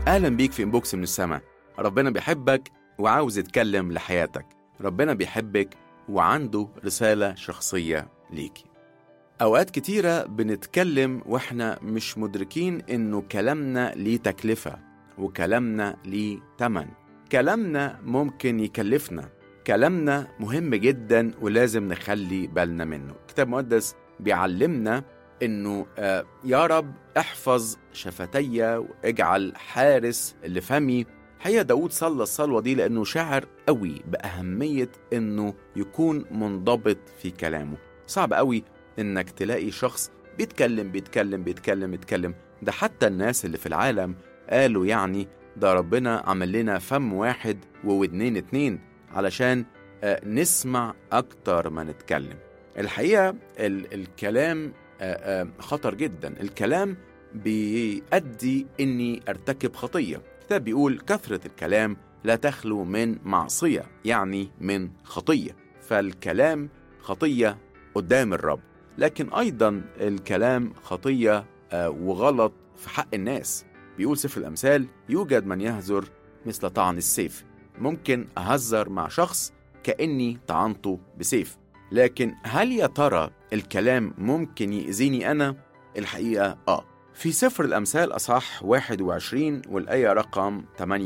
أهلا بيك في إنبوكس من السماء ربنا بيحبك وعاوز يتكلم لحياتك ربنا بيحبك وعنده رسالة شخصية ليكي أوقات كتيرة بنتكلم وإحنا مش مدركين إنه كلامنا ليه تكلفة وكلامنا ليه تمن كلامنا ممكن يكلفنا كلامنا مهم جدا ولازم نخلي بالنا منه الكتاب المقدس بيعلمنا انه آه يا رب احفظ شفتي واجعل حارس لفمي حقيقة داود صلى الصلوة دي لأنه شاعر قوي بأهمية إنه يكون منضبط في كلامه صعب قوي إنك تلاقي شخص بيتكلم بيتكلم بيتكلم بيتكلم ده حتى الناس اللي في العالم قالوا يعني ده ربنا عمل لنا فم واحد وودنين اتنين علشان آه نسمع أكتر ما نتكلم الحقيقة ال الكلام آه آه خطر جدا الكلام بيؤدي إني أرتكب خطية الكتاب بيقول كثرة الكلام لا تخلو من معصية يعني من خطية فالكلام خطية قدام الرب لكن أيضا الكلام خطية آه وغلط في حق الناس بيقول سفر الأمثال يوجد من يهزر مثل طعن السيف ممكن أهزر مع شخص كأني طعنته بسيف لكن هل يا ترى الكلام ممكن يأذيني أنا؟ الحقيقة آه في سفر الأمثال أصحاح 21 والآية رقم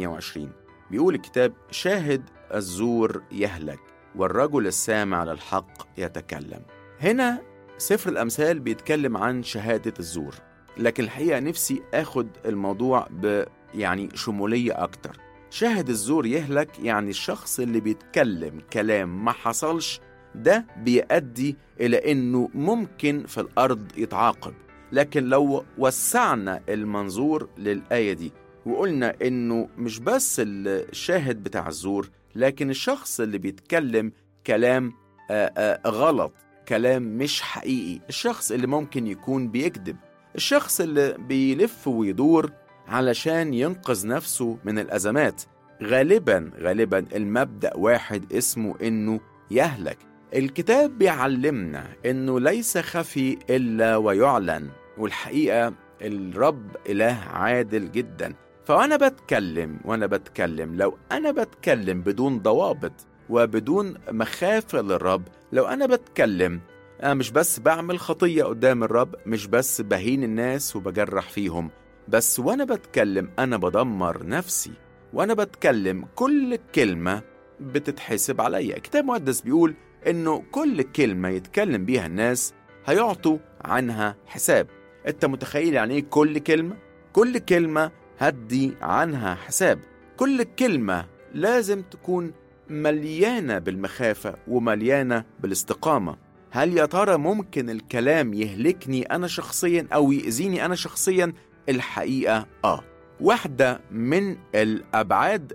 28 بيقول الكتاب شاهد الزور يهلك والرجل السامع للحق يتكلم هنا سفر الأمثال بيتكلم عن شهادة الزور لكن الحقيقة نفسي أخد الموضوع ب يعني شمولية أكتر شاهد الزور يهلك يعني الشخص اللي بيتكلم كلام ما حصلش ده بيؤدي إلى إنه ممكن في الأرض يتعاقب لكن لو وسعنا المنظور للآية دي وقلنا إنه مش بس الشاهد بتاع الزور لكن الشخص اللي بيتكلم كلام آآ آآ غلط كلام مش حقيقي الشخص اللي ممكن يكون بيكذب الشخص اللي بيلف ويدور علشان ينقذ نفسه من الأزمات غالبا غالبا المبدأ واحد اسمه إنه يهلك الكتاب بيعلمنا إنه ليس خفي إلا ويعلن والحقيقة الرب إله عادل جدا فأنا بتكلم وأنا بتكلم لو أنا بتكلم بدون ضوابط وبدون مخافة للرب لو أنا بتكلم أنا مش بس بعمل خطية قدام الرب مش بس بهين الناس وبجرح فيهم بس وأنا بتكلم أنا بدمر نفسي وأنا بتكلم كل كلمة بتتحسب عليا الكتاب المقدس بيقول إنه كل كلمة يتكلم بيها الناس هيعطوا عنها حساب أنت متخيل يعني إيه كل كلمة؟ كل كلمة هدي عنها حساب كل كلمة لازم تكون مليانة بالمخافة ومليانة بالاستقامة هل يا ترى ممكن الكلام يهلكني أنا شخصيا أو يأذيني أنا شخصيا؟ الحقيقة آه واحدة من الأبعاد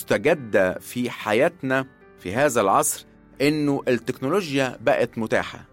المستجدة في حياتنا في هذا العصر إنه التكنولوجيا بقت متاحة